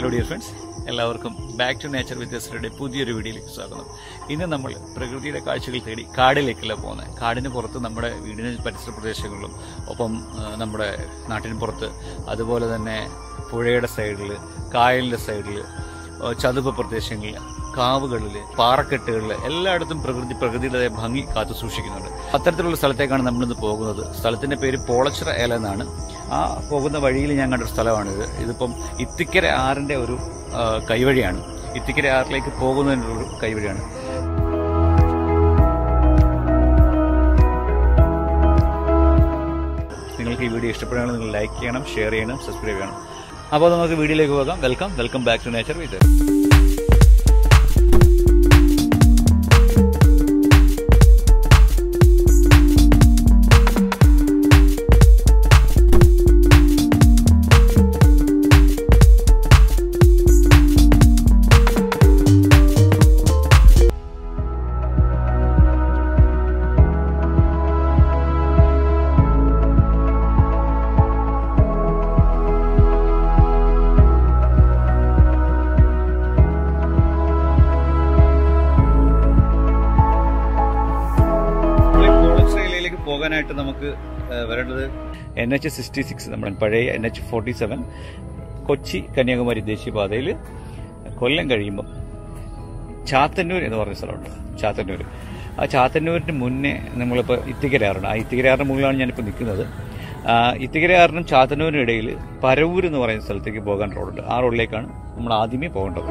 Hello dear friends എല്ലാവർക്കും back to nature വ്യത്യസ്തരുടെ പുതിയൊരു വീഡിയോയിലേക്ക് സ്വാഗതം ഇന്ന് നമ്മൾ പ്രകൃതിയുടെ കാഴ്ചകൾ തേടി കാടിലേക്കല്ല പോകുന്നത് കാടിന് പുറത്ത് നമ്മുടെ വീടിന് പരിസര പ്രദേശങ്ങളിലും ഒപ്പം ആ, നമ്മുടെ നാട്ടിന് പുറത്ത് അതുപോലെ തന്നെ പുഴയുടെ സൈഡിൽ കായലിൻ്റെ സൈഡിൽ ചതുപ്പ് പ്രദേശങ്ങളിൽ കാവുകളിൽ പാറക്കെട്ടുകളിൽ എല്ലായിടത്തും പ്രകൃതി പ്രകൃതിയുടെ ഭംഗി കാത്തു സൂക്ഷിക്കുന്നുണ്ട് അത്തരത്തിലുള്ള സ്ഥലത്തേക്കാണ് നമ്മളിന്ന് പോകുന്നത് സ്ഥലത്തിന്റെ പേര് പോളച്ചിറ ഏല എന്നാണ് ആ പോകുന്ന വഴിയിൽ ഞാൻ കണ്ടൊരു സ്ഥലമാണിത് ഇതിപ്പം ഇത്തിക്കര ആറിന്റെ ഒരു ആ, കൈവഴിയാണ് ഇത്തിക്കര ആറിലേക്ക് പോകുന്നതിൻ്റെ ഒരു കൈവഴിയാണ് നിങ്ങൾക്ക് ഈ വീഡിയോ ഇഷ്ടപ്പെടുകയാണെങ്കിൽ നിങ്ങൾ ലൈക്ക് ചെയ്യണം ഷെയർ ചെയ്യണം സബ്സ്ക്രൈബ് ചെയ്യണം അപ്പോൾ നമുക്ക് വീഡിയോയിലേക്ക് പോകാം welcome welcome back to nature with കോളേജിലേക്ക് പോകാനായിട്ട് നമുക്ക് ഏഹ്, വരേണ്ടത് എൻ എച്ച് സിക്സ്റ്റി സിക്സ് നമ്മുടെ പഴയ N H forty seven Kochi Kanyakumari ദേശീയപാതയിൽ കൊല്ലം കഴിയുമ്പോൾ ചാത്തന്നൂർ എന്ന് പറഞ്ഞ സ്ഥലമുണ്ട് ചാത്തന്നൂർ ആ ചാത്തന്നൂരിന് മുന്നേ നമ്മളിപ്പോൾ ഇത്തിക്കരാറുണ്ട് ആ ഇത്തിക്കരാറിന് മുകളിലാണ് ഞാനിപ്പോൾ നിൽക്കുന്നത് ആ, ഇത്തിക്കരാറിനും ചാത്തന്നൂരിനും ഇടയിൽ പരവൂർ എന്ന് പറയുന്ന സ്ഥലത്തേക്ക് പോകാൻ റോഡുണ്ട് ആ റോഡിലേക്കാണ് നമ്മൾ ആദ്യമേ പോകേണ്ടത്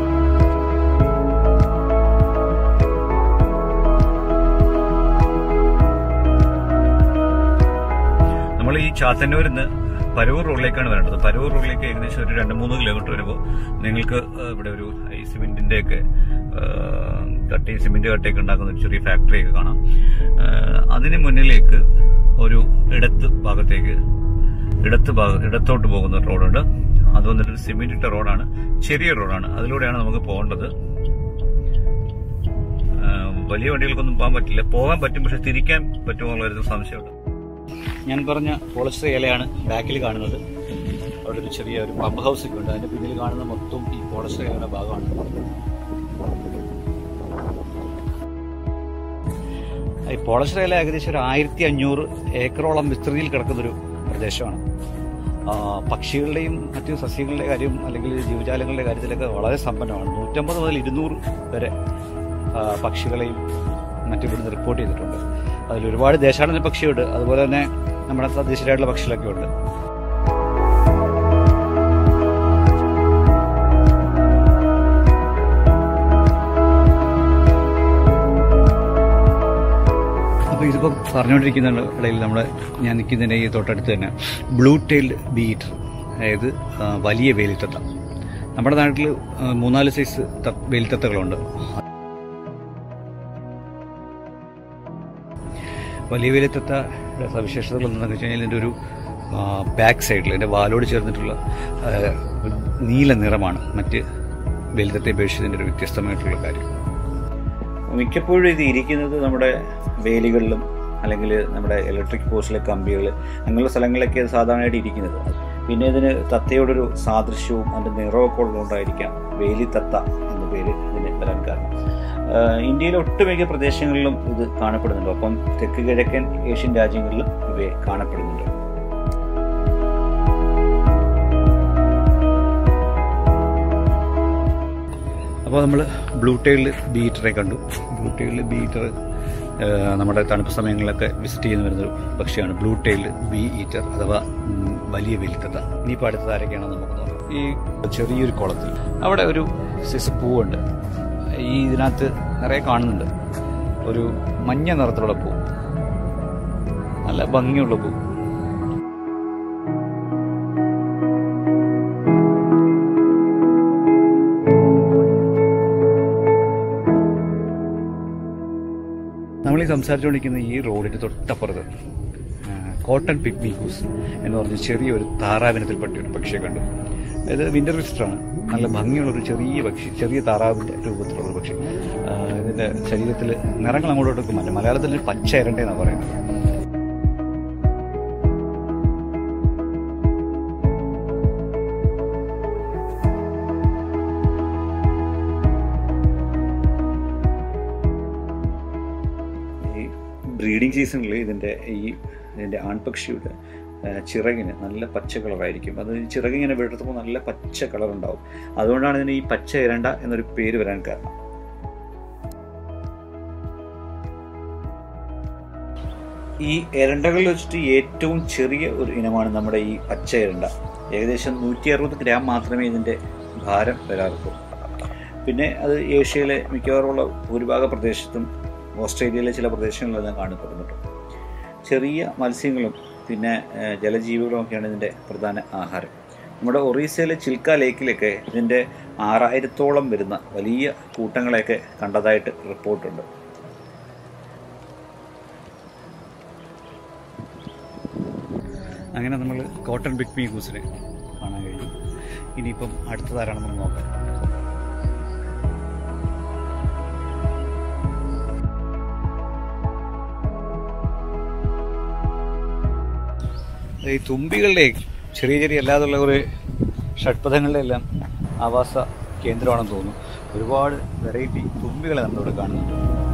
നമ്മൾ ഈ ചാത്തന്നൂരിൽ നിന്ന് പരവൂർ റോഡിലേക്കാണ് വരേണ്ടത് പരവൂർ റോഡിലേക്ക് ഏകദേശം ഒരു രണ്ട് മൂന്ന് കിലോമീറ്റർ വരുമ്പോൾ നിങ്ങൾക്ക് ആ, ഇവിടെ ഒരു ഈ സിമെന്റിന്റെ ഒക്കെ കട്ടി സിമെന്റ് കട്ടയൊക്കെ ഉണ്ടാക്കുന്ന ഒരു ചെറിയ ഫാക്ടറി ഒക്കെ കാണാം ആ, അതിന് മുന്നിലേക്ക് ഒരു ഇടത്ത് ഭാഗത്തേക്ക് ഇടത്ത് ഭാഗ ഇടത്തോട്ട് പോകുന്ന ഒരു റോഡുണ്ട് അത് വന്നിട്ട് ഒരു സിമെന്റ് ഇട്ട റോഡാണ് ചെറിയ റോഡാണ് അതിലൂടെയാണ് നമുക്ക് പോകേണ്ടത് ആ, വലിയ വണ്ടികൾക്കൊന്നും പോകാൻ പറ്റില്ല പോകാൻ പറ്റും പക്ഷെ തിരിക്കാൻ പറ്റുമോ എന്നുള്ളൊരു സംശയമുണ്ട് ഞാൻ പറഞ്ഞ പോളിസ്റ്റർ ഇലയാണ് ബാക്കിൽ കാണുന്നത് അവിടെ ഒരു ചെറിയ ഒരു പമ്പ് ഹൗസ് ഒക്കെ ഉണ്ട് അതിന്റെ പിന്നിൽ കാണുന്ന മൊത്തം ഈ പോളിസ്റ്റർ ഇലയുടെ ഭാഗമാണ് ഈ പോളിസ്റ്റർ ഇല ഏകദേശം ഒരു ആയിരത്തി അഞ്ഞൂറ് ഏക്കറോളം വിസ്തൃതിയിൽ കിടക്കുന്നൊരു പ്രദേശമാണ് ആ, പക്ഷികളുടെയും മറ്റു സസ്യങ്ങളുടെ കാര്യം അല്ലെങ്കിൽ ജീവജാലങ്ങളുടെ കാര്യത്തിലൊക്കെ വളരെ സമ്പന്നമാണ് നൂറ്റമ്പത് മുതൽ ഇരുന്നൂറ് വരെ ആ, പക്ഷികളെയും മറ്റു ഇവിടുന്ന് റിപ്പോർട്ട് ചെയ്തിട്ടുണ്ട് അതിൽ ഒരുപാട് ദേശാടന പക്ഷിയുണ്ട് അതുപോലെ തന്നെ നമ്മുടെ തദ്ദേശീയരായിട്ടുള്ള പക്ഷികളൊക്കെ ഉണ്ട് അപ്പോൾ ഇതിപ്പോൾ പറഞ്ഞുകൊണ്ടിരിക്കുന്ന ഇടയിൽ നമ്മുടെ ഞാൻ നിൽക്കുന്നതിൻ്റെ ഈ തൊട്ടടുത്ത് തന്നെ ബ്ലൂ ടെയിൽഡ് ബീറ്റ് അതായത് ആ, വലിയ വേലിത്തത്ത നമ്മുടെ നാട്ടിൽ ആ, മൂന്നാല് സൈസ് ത- വേലിത്തത്തകളുണ്ട് വലിയ വേലിത്തത്തയുടെ സവിശേഷതകൾ എന്താണെന്ന് വെച്ച് കഴിഞ്ഞാൽ ഇതിൻ്റെ ഒരു ബാക്ക് സൈഡിൽ എൻ്റെ വാലോട് ചേർന്നിട്ടുള്ള ആ, നീല നിറമാണ് മറ്റ് വേലിത്തത്തെ അപേക്ഷിച്ച് ഒരു വ്യത്യസ്തമായിട്ടുള്ള കാര്യം മിക്കപ്പോഴും ഇത് ഇരിക്കുന്നത് നമ്മുടെ വേലികളിലും അല്ലെങ്കിൽ നമ്മുടെ ഇലക്ട്രിക് പോസ്റ്റിലെ കമ്പികൾ അങ്ങനെയുള്ള സ്ഥലങ്ങളിലൊക്കെ ഇത് സാധാരണയായിട്ട് ഇരിക്കുന്നത് പിന്നെ ഇതിന് തത്തയോടൊരു സാദൃശ്യവും അതിൻ്റെ നിറമൊക്കെ ഉള്ളതുകൊണ്ടായിരിക്കാം വേലി തത്ത എന്ന പേര് ഇതിന് വരാൻ കാരണം ആഹ് ഇന്ത്യയിലെ ഒട്ടുമിക്ക പ്രദേശങ്ങളിലും ഇത് കാണപ്പെടുന്നുണ്ട് ഒപ്പം തെക്ക് കിഴക്കൻ ഏഷ്യൻ രാജ്യങ്ങളിലും ഇവയെ കാണപ്പെടുന്നുണ്ട് അപ്പോൾ നമ്മൾ ബ്ലൂ ടൈലിൽ ബീറ്ററെ കണ്ടു ബ്ലൂ ടൈലിൽ ബീറ്റർ നമ്മുടെ തണുപ്പ് സമയങ്ങളിലൊക്കെ വിസിറ്റ് ചെയ്യുന്ന വരുന്നൊരു പക്ഷിയാണ് ബ്ലൂ ടൈലിൽ ബി ഈറ്റർ അഥവാ ഉം, വലിയ വെലിത്തത്ത ഇനിയിപ്പോൾ അടുത്തത് ആരൊക്കെയാണെന്ന് നമുക്ക് നോക്കാം ഈ ചെറിയൊരു കുളത്തിൽ അവിടെ ഒരു സിസ് പൂവുണ്ട് ഈ ഇതിനകത്ത് നിറയെ കാണുന്നുണ്ട് ഒരു മഞ്ഞ നിറത്തിലുള്ള പൂ നല്ല ഭംഗിയുള്ള പൂ നമ്മൾ ഈ സംസാരിച്ചുകൊണ്ടിരിക്കുന്ന ഈ റോഡിന്റെ തൊട്ടപ്പുറത്ത് ആ, കോട്ടൺ പിഗ്മീക്കൂസ് എന്ന് പറഞ്ഞ ചെറിയൊരു താറാവിനത്തിൽപ്പെട്ട ഒരു പക്ഷിയെ കണ്ടു ഇത് വിന്റർ വിസിറ്ററാണ് നല്ല ഭംഗിയുള്ള ഒരു ചെറിയ പക്ഷി ചെറിയ താറാവിന്റെ രൂപത്തിലുള്ള ഒരു പക്ഷി ആ, ഇതിന്റെ ശരീരത്തിൽ നിറങ്ങൾ അങ്ങോട്ടോട്ടൊക്കെ മാറ്റും മലയാളത്തിൽ പച്ച ഇരണ്ടെന്നാണ് പറയുന്നത് ബ്രീഡിംഗ് സീസണിൽ ഇതിൻ്റെ ഈ ഇതിൻ്റെ ആൺപക്ഷിയുടെ ആ, ചിറകിന് നല്ല പച്ച കളറായിരിക്കും അത് ഈ ചിറകിങ്ങനെ വിടർത്തുമ്പോൾ നല്ല പച്ച കളർ ഉണ്ടാവും അതുകൊണ്ടാണ് ഇതിന് ഈ പച്ച ഇരണ്ട എന്നൊരു പേര് വരാൻ കാരണം ഈ എരണ്ടകളിൽ വെച്ചിട്ട് ഏറ്റവും ചെറിയ ഒരു ഇനമാണ് നമ്മുടെ ഈ പച്ച എരണ്ട ഏകദേശം നൂറ്റി അറുപത് ഗ്രാം മാത്രമേ ഇതിൻ്റെ ഭാരം വരാറുള്ളൂ പിന്നെ അത് ഏഷ്യയിലെ മിക്കവാറുമുള്ള ഭൂരിഭാഗ പ്രദേശത്തും ഓസ്ട്രേലിയയിലെ ചില പ്രദേശങ്ങളിലെല്ലാം കാണപ്പെടുന്നുണ്ട് ചെറിയ മത്സ്യങ്ങളും പിന്നെ ഏഹ്, ജലജീവികളും ഒക്കെയാണ് ഇതിൻ്റെ പ്രധാന ആഹാരം നമ്മുടെ ഒറീസയിലെ ചിൽക്ക ലേക്കിലൊക്കെ ഇതിൻ്റെ ആറായിരത്തോളം വരുന്ന വലിയ കൂട്ടങ്ങളെയൊക്കെ കണ്ടതായിട്ട് റിപ്പോർട്ടുണ്ട് അങ്ങനെ നമ്മൾ കോട്ടൺ ബിഗ് മീ ഗൂസിനെ കാണാൻ കഴിയും ഇനിയിപ്പം അടുത്തതാരാണെന്ന് നോക്കാം ഈ തുമ്പികളുടെ ചെറിയ ചെറിയ അല്ലാതുള്ള ഒരു ഷഡ്പഥങ്ങളുടെ എല്ലാം ആവാസ കേന്ദ്രമാണെന്ന് തോന്നുന്നു ഒരുപാട് വെറൈറ്റി തുമ്പികളെ നമ്മളിവിടെ കാണുന്നുണ്ട്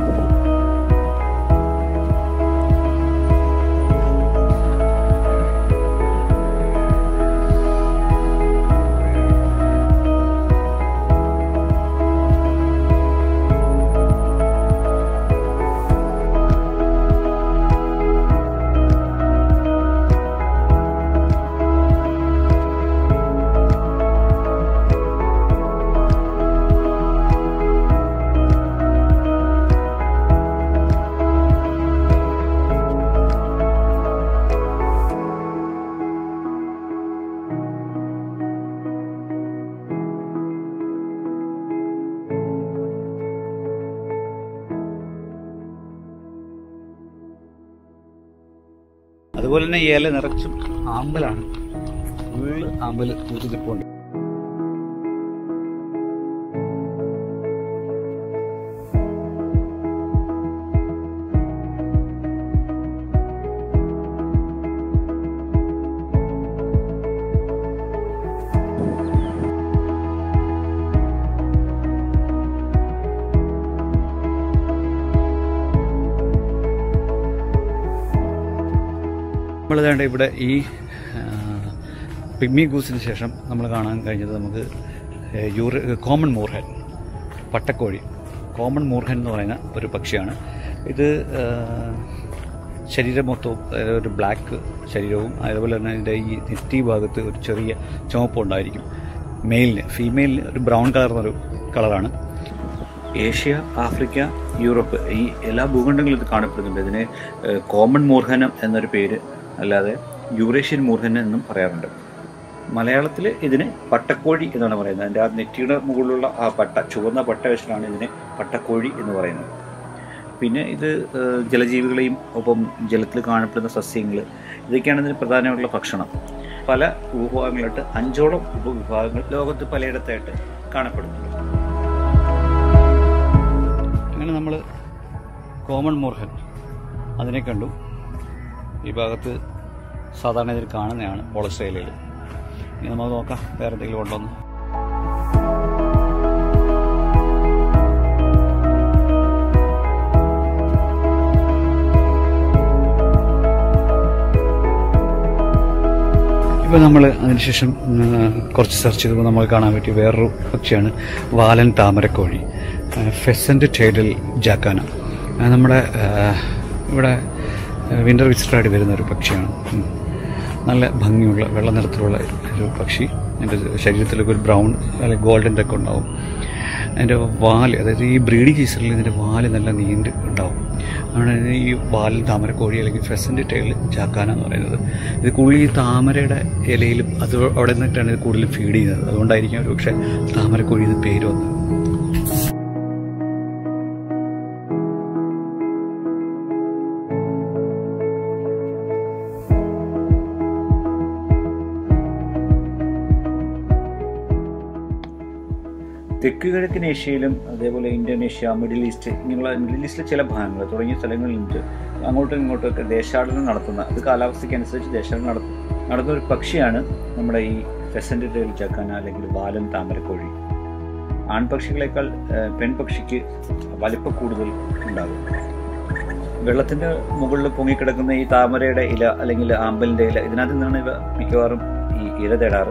അതുപോലെ തന്നെ ഈ ഇല നിറച്ചും ആമ്പലാണ് ഫുള്ള് ആമ്പൽ പൂത്തുതിപ്പുണ്ട് നമ്മൾ വേണ്ട ഇവിടെ ഈ പിഗ്മി ഗൂസിന് ശേഷം നമ്മൾ കാണാൻ കഴിഞ്ഞത് നമുക്ക് യൂറി കോമൺ മൂർഹൻ പട്ടക്കോഴി കോമൺ മൂർഹൻ എന്ന് പറയുന്ന ഒരു പക്ഷിയാണ് ഇത് ആ, ശരീരം മൊത്തവും അതായത് ഒരു ബ്ലാക്ക് ശരീരവും അതുപോലെ തന്നെ ഇതിൻ്റെ ഈ നെറ്റി ഭാഗത്ത് ഒരു ചെറിയ ചുവപ്പ് ഉണ്ടായിരിക്കും മെയിലിന് ഫീമെയിലിന് ഒരു ബ്രൗൺ കളർന്നൊരു കളറാണ് ഏഷ്യ ആഫ്രിക്ക യൂറോപ്പ് ഈ എല്ലാ ഭൂഖണ്ഡങ്ങളിലും ഇത് കാണപ്പെടുന്നുണ്ട് ഇതിന് ഏഹ്, കോമൺ മൂർഖനം എന്നൊരു പേര് അല്ലാതെ യൂറേഷ്യൻ മൂർഖനം എന്നും പറയാറുണ്ട് മലയാളത്തിൽ ഇതിന് പട്ടക്കോഴി എന്നാണ് പറയുന്നത് അതിൻ്റെ ആ നെറ്റിയുടെ മുകളിലുള്ള ആ പട്ട ചുവന്ന പട്ട വെച്ചിട്ടാണ് ഇതിന് പട്ടക്കോഴി എന്ന് പറയുന്നത് പിന്നെ ഇത് ഏഹ്, ജലജീവികളെയും ഒപ്പം ജലത്തിൽ കാണപ്പെടുന്ന സസ്യങ്ങൾ ഇതൊക്കെയാണ് ഇതിന് പ്രധാനമായിട്ടുള്ള ഭക്ഷണം പല ഉപവിഭാഗങ്ങളായിട്ട് അഞ്ചോളം ഉപവിഭാഗങ്ങൾ ലോകത്ത് പലയിടത്തായിട്ട് കാണപ്പെടുന്നുണ്ട് അങ്ങനെ നമ്മൾ കോമൺ മൂർഖൻ അതിനെ കണ്ടു ഈ ഭാഗത്ത് സാധാരണ ഇതിൽ കാണുന്നതാണ് ഓളസ്ട്രേലിയയിൽ ഇനി നമുക്ക് നോക്കാം വേറെ എന്തെങ്കിലും ഉണ്ടോന്ന് ഇപ്പോൾ നമ്മൾ അതിനുശേഷം ഉം, കുറച്ച് സെർച്ച് ചെയ്തപ്പോൾ നമ്മൾ കാണാൻ പറ്റിയ വേറൊരു പക്ഷിയാണ് വാലൻ താമരക്കോഴി ഫെസൻ്റ് ടേഡൽ ജാക്കാന ആ, നമ്മുടെ ആ, ഇവിടെ വിൻ്റർ വിസിറ്ററായിട്ട് വരുന്ന ഒരു പക്ഷിയാണ് ഉം. നല്ല ഭംഗിയുള്ള വെള്ള നിറത്തിലുള്ള ഒരു പക്ഷി അതിൻ്റെ ശരീരത്തിലൊക്കെ ഒരു ബ്രൗൺ അല്ലെങ്കിൽ ഗോൾഡൻ ഒക്കെ ഉണ്ടാവും അതിൻ്റെ വാല് അതായത് ഈ ബ്രീഡിംഗ് സീസണിൽ ഇതിൻ്റെ വാല് നല്ല നീണ്ട് ഉണ്ടാവും ആണ് ഈ വാലിൽ താമരക്കോഴി അല്ലെങ്കിൽ ഫെസൻ്റ് ടൈൽ ചാക്കാന എന്ന് പറയുന്നത് ഇത് കൂടുതൽ ഈ താമരയുടെ ഇലയിലും അത് അവിടെ നിന്നിട്ടാണ് ഇത് കൂടുതലും ഫീഡ് ചെയ്യുന്നത് അതുകൊണ്ടായിരിക്കും ഒരു പക്ഷേ താമരക്കോഴി ഇത് പേര് വന്നത് തെക്ക് കിഴക്കൻ ഏഷ്യയിലും അതേപോലെ ഇന്തോനേഷ്യ മിഡിൽ ഈസ്റ്റ് ഇങ്ങനെയുള്ള മിഡിൽ ഈസ്റ്റിലെ ചില ഭാഗങ്ങൾ തുടങ്ങിയ സ്ഥലങ്ങളിൽ നിന്ന് അങ്ങോട്ടും ഇങ്ങോട്ടും ഒക്കെ ദേശാടനം നടത്തുന്ന അത് കാലാവസ്ഥയ്ക്ക് അനുസരിച്ച് ദേശാടനം നടത്തുന്ന നടത്തുന്ന ഒരു പക്ഷിയാണ് നമ്മുടെ ഈ ഫെസൻ്റ് ടേൽ ചക്കാന അല്ലെങ്കിൽ ബാലൻ താമരക്കോഴി ആൺപക്ഷികളെക്കാൾ ഏഹ്, പെൺപക്ഷിക്ക് വലിപ്പ കൂടുതൽ ഉണ്ടാകും വെള്ളത്തിന്റെ മുകളിൽ പൊങ്ങിക്കിടക്കുന്ന ഈ താമരയുടെ ഇല അല്ലെങ്കിൽ ആമ്പലിന്റെ ഇല ഇതിനകത്ത് നിന്നാണ് ഇവ മിക്കവാറും ഈ ഇര തേടാറ്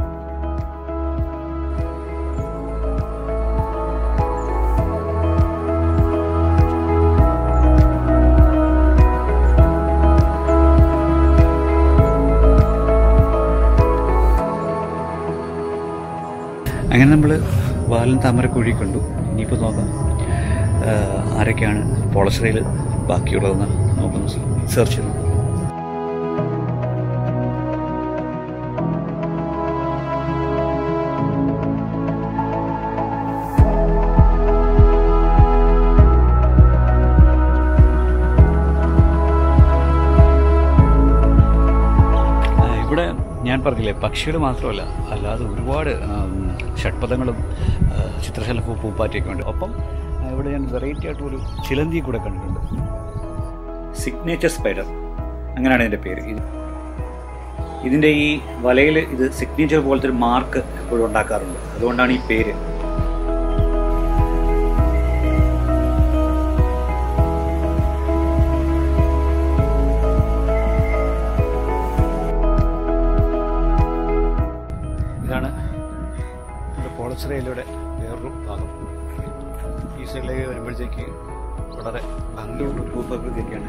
അങ്ങനെ നമ്മൾ വാലൻ താമരക്കുഴി കണ്ടു ഇനിയിപ്പോൾ നോക്കാം ആഹ് ആരൊക്കെയാണ് പോളശ്രയിൽ ബാക്കിയുള്ളതെന്ന് നോക്കുന്നു സെർച്ച് ചെയ്തു ആ, ഇവിടെ ഞാൻ പറഞ്ഞില്ലേ പക്ഷികൾ മാത്രമല്ല അല്ലാതെ ഒരുപാട് ആം, ഷഡ്പഥങ്ങളും ആ, ചിത്രശലഭവും പൂപ്പാറ്റയൊക്കെ ഉണ്ട് ഒപ്പം ആ, ഇവിടെ ഞാൻ വെറൈറ്റി ആയിട്ട് ഒരു ചിലന്തി കൂടെ കണ്ടിട്ടുണ്ട് സിഗ്നേച്ചർ സ്പൈഡർ അങ്ങനെയാണ് ഇതിൻ്റെ പേര് ഇത് ഇതിൻ്റെ ഈ വലയിൽ ഇത് സിഗ്നേച്ചർ പോലത്തെ ഒരു മാർക്ക് എപ്പോഴും ഉണ്ടാക്കാറുണ്ട് അതുകൊണ്ടാണ് ഈ പേര് ഇതാണ് നമ്മുടെ പോളച്ചിറയിലൂടെ വേറൊരു ഭാഗം ഈ സൈഡിലേക്ക് വരുമ്പോഴത്തേക്ക് വളരെ ഭംഗിയുള്ള ഒരു ഭൂപ്രകൃതിയൊക്കെയാണ്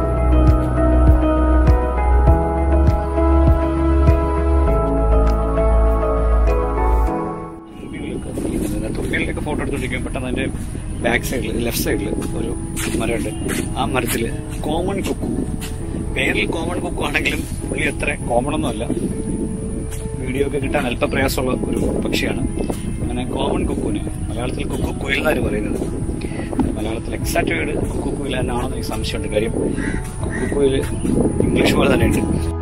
തുമ്പികളിലൊക്കെ ഫോട്ടോ എടുത്തോണ്ടിരിക്കും പെട്ടെന്ന് അതിന്റെ ബാക്ക് സൈഡിൽ ലെഫ്റ്റ് സൈഡിൽ ഒരു മരമുണ്ട് ആ മരത്തിൽ കോമൺ കുക്കു പേരിൽ കോമൺ കുക്കു ആണെങ്കിലും പുള്ളി അത്ര കോമൺ ഒന്നും അല്ല വീഡിയോ ഒക്കെ കിട്ടാൻ അല്പ പ്രയാസമുള്ള ഒരു പക്ഷിയാണ് അങ്ങനെ കോമൺ കുക്കുവിന് മലയാളത്തിൽ കുക്കു കുയിൽ എന്നാണ് പറയുന്നത് മലയാളത്തിൽ എക്സാക്ട് വേർഡ് കുക്കു കുയിൽ തന്നെയാണെന്ന് എനിക്ക് സംശയമുണ്ട് കാര്യം കുക്കു കുയിൽ ഇംഗ്ലീഷ് പോലെ തന്നെയുണ്ട്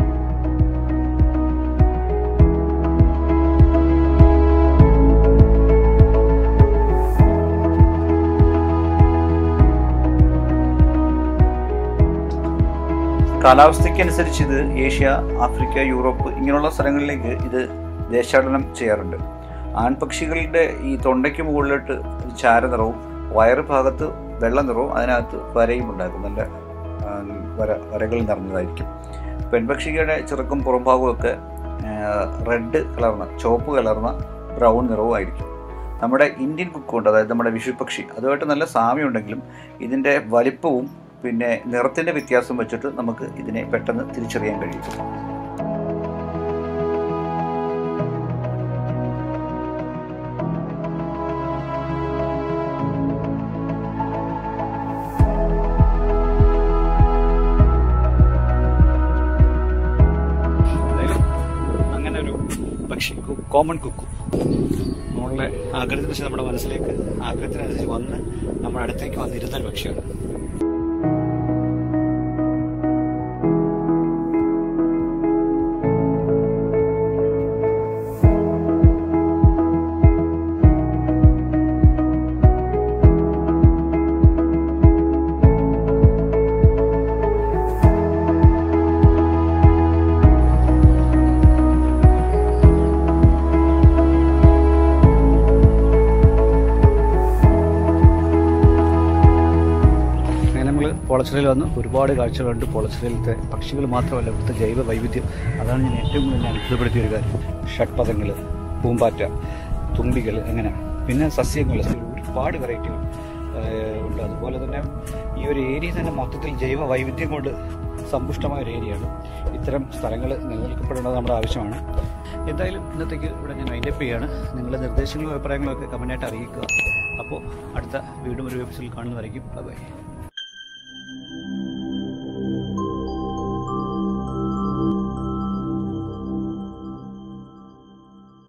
കാലാവസ്ഥയ്ക്കനുസരിച്ച് ഇത് ഏഷ്യ ആഫ്രിക്ക യൂറോപ്പ് ഇങ്ങനെയുള്ള സ്ഥലങ്ങളിലേക്ക് ഇത് ദേശാടനം ചെയ്യാറുണ്ട് ആൺപക്ഷികളുടെ ഈ തൊണ്ടയ്ക്ക് മുകളിലോട്ട് ഒരു ചാര നിറവും വയറ് ഭാഗത്ത് വെള്ള നിറവും അതിനകത്ത് വരയും ഉണ്ടാകും നല്ല ആ, വര വരകൾ നിറഞ്ഞതായിരിക്കും പെൺപക്ഷികളുടെ ചിറക്കും പുറംഭാഗവും ഒക്കെ റെഡ് കലർന്ന ചുവപ്പ് കലർന്ന ബ്രൗൺ നിറവും ആയിരിക്കും നമ്മുടെ ഇന്ത്യൻ കുക്കുണ്ട് അതായത് നമ്മുടെ വിഷുപക്ഷി അതുമായിട്ട് നല്ല സാമ്യമുണ്ടെങ്കിലും ഇതിൻ്റെ വലിപ്പവും പിന്നെ നിറത്തിൻ്റെ വ്യത്യാസം വെച്ചിട്ട് നമുക്ക് ഇതിനെ പെട്ടെന്ന് തിരിച്ചറിയാൻ കഴിയും എന്തായാലും അങ്ങനെ ഒരു പക്ഷി കോമൺ കുക്കു നമ്മളുടെ ആഗ്രഹത്തിന് നമ്മുടെ മനസ്സിലേക്ക് ആഗ്രഹത്തിനനുസരിച്ച് വന്ന് നമ്മുടെ അടുത്തേക്ക് വന്നിരുന്ന ഒരു പക്ഷിയാണ് അങ്ങനെ നമ്മൾ പോളച്ചിറയിൽ വന്ന് ഒരുപാട് കാഴ്ചകളുണ്ട് പോളച്ചിറയിലത്തെ പക്ഷികൾ മാത്രമല്ല ഇവിടുത്തെ ജൈവ വൈവിധ്യം അതാണ് ഞാൻ ഏറ്റവും കൂടുതൽ ഞാൻ അത്ഭുതപ്പെടുത്തിയ ഒരു കാര്യം ഷഡ്പഥങ്ങൾ പൂമ്പാറ്റ തുമ്പികൾ അങ്ങനെ പിന്നെ സസ്യങ്ങൾ ഒരുപാട് വെറൈറ്റികൾ ഉണ്ട് അതുപോലെ തന്നെ ഈ ഒരു ഏരിയ തന്നെ മൊത്തത്തിൽ ജൈവ വൈവിധ്യം കൊണ്ട് സമ്പുഷ്ടമായ ഒരു ഏരിയയാണ് ഇത്തരം സ്ഥലങ്ങൾ നിലനിൽക്കപ്പെടേണ്ടത് നമ്മുടെ ആവശ്യമാണ് എന്തായാലും ഇന്നത്തേക്ക് ഇവിടെ ഞാൻ വൈൻഡപ്പ് ചെയ്യാണ് നിങ്ങളുടെ നിർദ്ദേശങ്ങളും അഭിപ്രായങ്ങളും ഒക്കെ കമൻ്റായിട്ട് അറിയിക്കുക അപ്പോൾ അടുത്ത വീണ്ടും ഒരു എപ്പിസോഡിൽ കാണുന്നതായിരിക്കും ബൈ